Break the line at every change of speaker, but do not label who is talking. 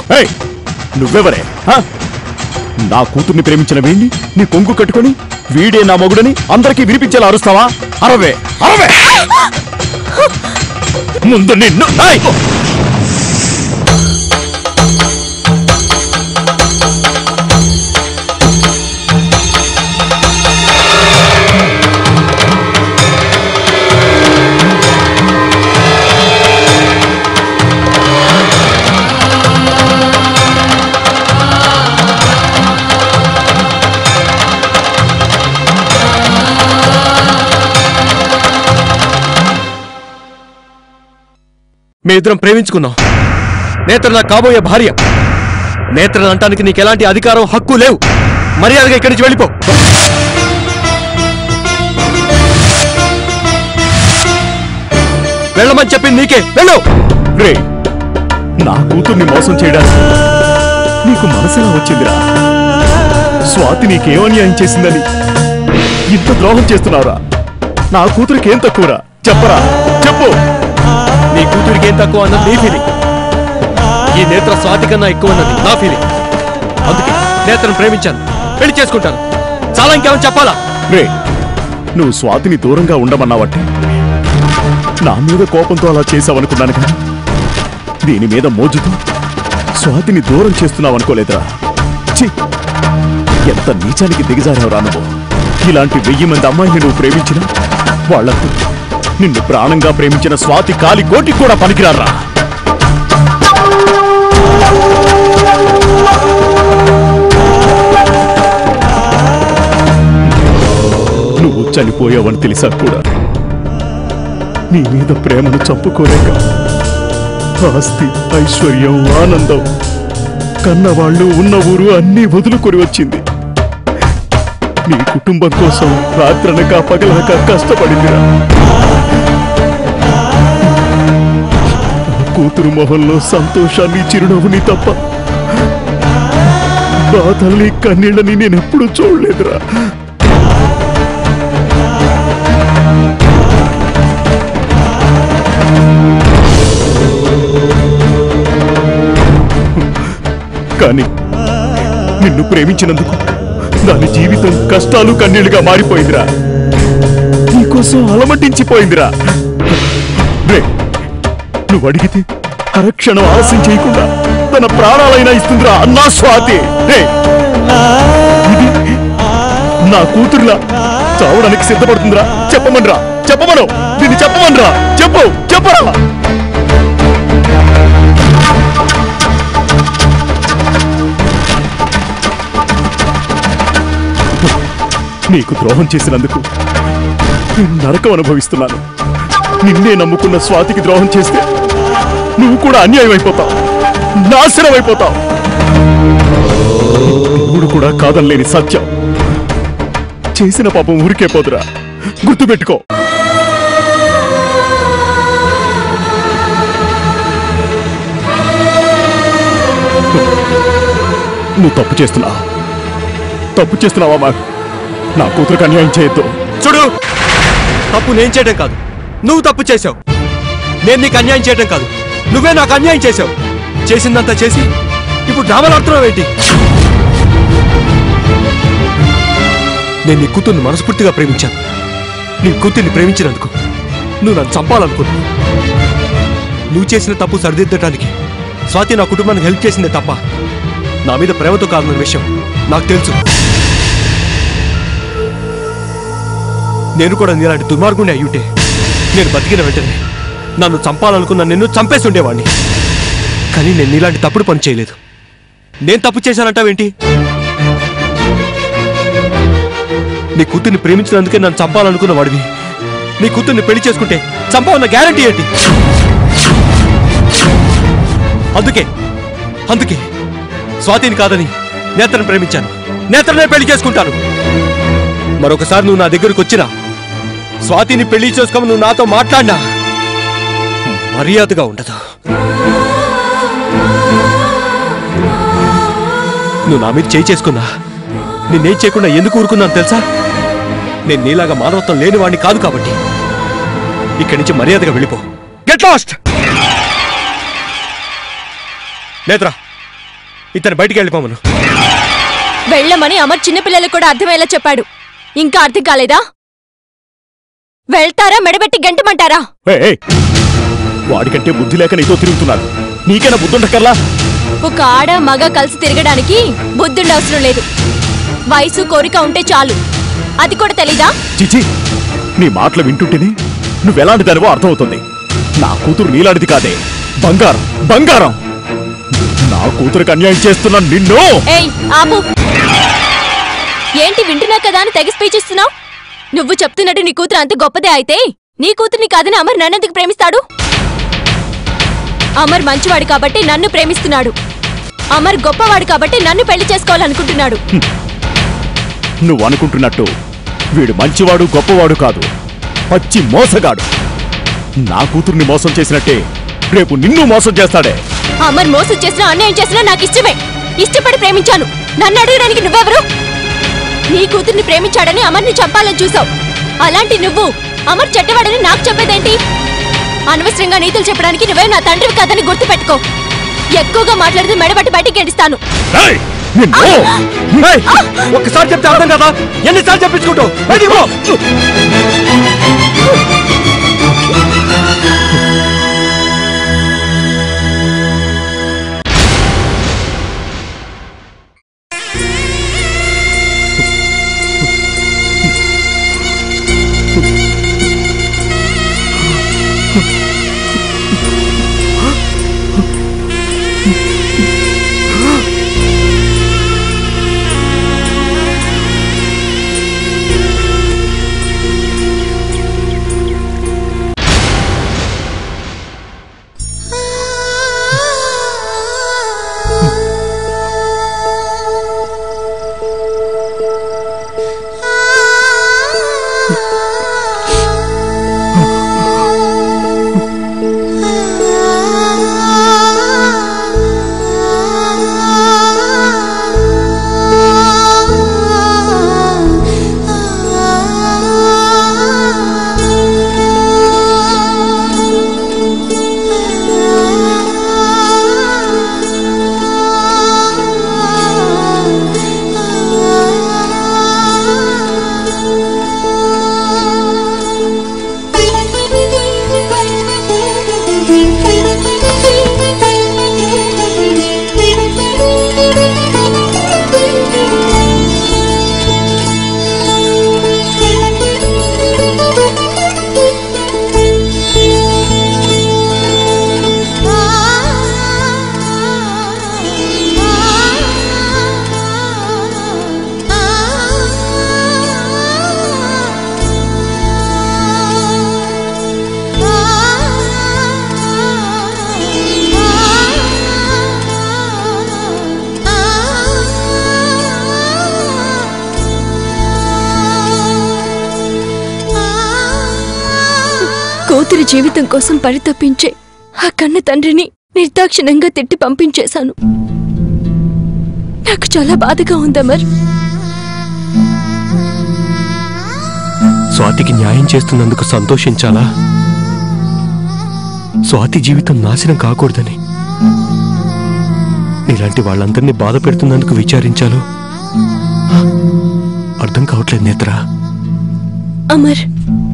ఏయ్, నువ్వెవరే హ? నా కూతుర్ని ప్రేమించిన వీణ్ణి నీ కొంగు కట్టుకొని వీడే నా మొగుడని అందరికీ వినిపించేలా అరుస్తావా అరవే అరవే ముందు నిన్ను ఏయ్!
మేమిద్దరం ప్రేమించుకున్నాం నేత్ర నా కాబోయే భార్య నేత్రను అంటానికి నీకు ఎలాంటి అధికారం హక్కు లేవు మర్యాదగా ఇక్కడి నుంచి వెళ్ళిపో వెళ్ళమని చెప్పింది నీకే వెళ్ళు
రే నా కూతుర్ని మోసం చేయడానికి నీకు మనసులా వచ్చిందిరా స్వాతి నీకేం అన్యాయం చేసిందని ఇంత ద్రోహం చేస్తున్నావురా నా కూతురికి ఏం తక్కువరా చెప్పరా చెప్పు
నీ కూతురికి ఏం తక్కువ అన్నది నీ ఫీలింగ్ ఈ నేత్ర స్వాతి కన్నా ఎక్కువ అన్నది నా ఫీలింగ్ అందుకే నేత్రను ప్రేమించాను పెళ్లి చేసుకుంటాను చాలా ఇంకేమైనా చెప్పాలా
రే నువ్వు స్వాతిని దూరంగా ఉండమన్నావట్టే నా మీద కోపంతో అలా చేసావనుకున్నాను కానీ దీని మీద మోజుతో స్వాతిని దూరం చేస్తున్నావనుకోలేదురా ఛీ! ఎంత నీచానికి దిగజారావురా నువ్వు ఇలాంటి వెయ్యి మంది అమ్మాయిని నువ్వు ప్రేమించిన వాళ్లకు నిన్ను ప్రాణంగా ప్రేమించిన స్వాతి కాలి కోటికి కూడా పనికిరారా నువ్వు చనిపోయావని తెలిసా కూడా నీ మీద ప్రేమను చంపుకోలేక ఆస్తి ఐశ్వర్యం ఆనందం కన్నవాళ్ళు ఉన్న ఊరు అన్నీ వదులుకొని వచ్చింది నీ కుటుంబం కోసం రాత్రనక పగలనక కష్టపడిందిరా కూతురు మొహంలో సంతోషాన్ని చిరునవ్వుని తప్ప బాధల్ని కన్నీళ్ళని నేనెప్పుడు చూడలేదురా కానీ నిన్ను ప్రేమించినందుకు దాని జీవితం కష్టాలు కన్నీళ్లుగా మారిపోయిందిరా నీకోసం అలమటించిపోయిందిరా రే నువ్వు అడిగితే అరక్షణం ఆలస్యం చేయకుండా తన ప్రాణాలైనా ఇస్తుందిరా అన్నా స్వాతి రే ఇది నా కూతురులా చావడానికి సిద్ధపడుతుందిరా చెప్పమనరా చెప్పమను దీన్ని చెప్పమనరా చెప్పు చెప్పరా నీకు ద్రోహం చేసినందుకు నేను నరకం అనుభవిస్తున్నాను నిన్నే నమ్ముకున్న స్వాతికి ద్రోహం చేస్తే నువ్వు కూడా అన్యాయం అయిపోతావు నాశనం అయిపోతావు దేవుడు కూడా కాదనలేని సత్యం చేసిన పాపం ఊరికే పోదురా గుర్తుపెట్టుకో నువ్వు తప్పు చేస్తున్నావు తప్పు చేస్తున్నావా మా నా కూతురికి అన్యాయం చేయొద్దు
చూడు తప్పు నేను చేయడం కాదు నువ్వు తప్పు చేశావు నేను నీకు అన్యాయం చేయడం కాదు నువ్వే నాకు అన్యాయం చేశావు చేసిందంతా చేసి ఇప్పుడు డ్రామాలు ఆడుతున్నావు ఏంటి నేను నీ కూతుర్ని మనస్ఫూర్తిగా ప్రేమించాను నీ కూతుర్ని ప్రేమించినందుకు నువ్వు నన్ను చంపాలనుకున్నావు నువ్వు చేసిన తప్పు సరిదిద్దటానికి స్వాతి నా కుటుంబానికి హెల్ప్ చేసిందే తప్ప నా మీద ప్రేమతో కాదన్న విషయం నాకు తెలుసు నేను కూడా నీలాంటి దుర్మార్గుని అయ్యుంటే నేను బతికిన వెంటనే నన్ను చంపాలనుకున్న నిన్ను చంపేసి ఉండేవాడిని కానీ నేను నీలాంటి తప్పుడు పని చేయలేదు నేను తప్పు చేశానంటావేంటి నీ కూతుర్ని ప్రేమించినందుకే నన్ను చంపాలనుకున్న వాడివి నీ కూతుర్ని పెళ్లి చేసుకుంటే చంపాలన్న గ్యారంటీ ఏంటి అందుకే అందుకే స్వాతిని కాదని నేత్రను ప్రేమించాను నేత్రనే పెళ్లి చేసుకుంటాను మరొకసారి నువ్వు నా దగ్గరకు వచ్చినా స్వాతిని పెళ్లి చేసుకోమని నువ్వు నాతో మాట్లాడినా మర్యాదగా ఉండదు నువ్వు నా మీద చేయి చేసుకున్నా నిన్నేం చేయకుండా ఎందుకు ఊరుకున్నాను తెలుసా నేను నీలాగా మానవత్వం లేని వాడిని కాదు కాబట్టి ఇక్కడి నుంచి మర్యాదగా వెళ్ళిపో గెట్ లాస్ట్ నేత్ర ఇతను బయటికి వెళ్ళిపోమను
వెళ్ళమని అమర్ చిన్నపిల్లలకు కూడా అర్థమయ్యేలా చెప్పాడు ఇంకా అర్థం కాలేదా వెళ్తారా మెడబెట్టి గంటమంటారా
ఏయ్, ఏయ్, వాడికంటే బుద్ధి లేక నీతో తిరుగుతున్నాడు నీకైనా బుద్ధుండకల్లా
ఒక ఆడ మగ కలిసి తిరగడానికి బుద్ధుండవసరం లేదు వయసు కోరిక ఉంటే చాలు అది కూడా తెలీదా
చిచి నీ మాటలు వింటుంటేనే నువ్వెలాంటి దానివో అర్థమవుతుంది నా కూతురు నీలాంటిది కాదే బంగారం బంగారం నా కూతురికి అన్యాయం చేస్తున్న నిన్ను
ఏయ్ ఆపు ఏంటి వింటున్నా కదా అని తెగ స్పీచ్ ఇస్తున్నావు నువ్వు చెప్తున్నట్టు నీ కూతురు అంత గొప్పదే అయితే నీ కూతుర్ని కాదని అమర్ నన్నెందుకు ప్రేమిస్తాడు అమర్ మంచివాడు కాబట్టి నన్ను ప్రేమిస్తున్నాడు అమర్ గొప్పవాడు కాబట్టి నన్ను పెళ్లి చేసుకోవాలనుకుంటున్నాడు
నువ్వు అనుకుంటున్నట్టు వీడు మంచివాడు గొప్పవాడు కాదు పచ్చి మోసగాడు నా కూతుర్ని మోసం చేసినట్టే రేపు నిన్ను మోసం చేస్తాడే
అమర్ మోసం చేసినా అన్యాయం చేసినా నాకు ఇష్టమే ఇష్టపడి ప్రేమించాను నన్ను అడగడానికి నువ్వెవరు నీ కూతుర్ని ప్రేమించాడని అమర్ని చంపాలని చూసావు అలాంటి నువ్వు అమర్ చెడ్డవాడని నాకు చెప్పేదేంటి అనవసరంగా నీతులు చెప్పడానికి నువ్వే నా తండ్రివి కాదని గుర్తుపెట్టుకో ఎక్కువగా మాట్లాడితే మెడబట్టి బయటికి గడిస్తాను
ఏయ్, నిన్ను
ఏయ్, ఒక్కసారి చెప్తే అర్థం కదా ఎన్నిసార్లు చెప్పించుకుంటావు బయటికి పో
కూతురి జీవితం కోసం పరితపించే ఆ కన్న తండ్రిని నిర్దాక్షిణంగా తిట్టి పంపించేశాను నాకు చాలా బాధగా ఉందమర్
స్వాతికి న్యాయం చేస్తున్నందుకు సంతోషించాలా స్వాతి జీవితం నాశనం కాకూడదని నీలాంటి వాళ్ళందరినీ బాధ పెడుతున్నందుకు విచారించాలో అర్థం కావట్లేదు నేత్రా
అమర్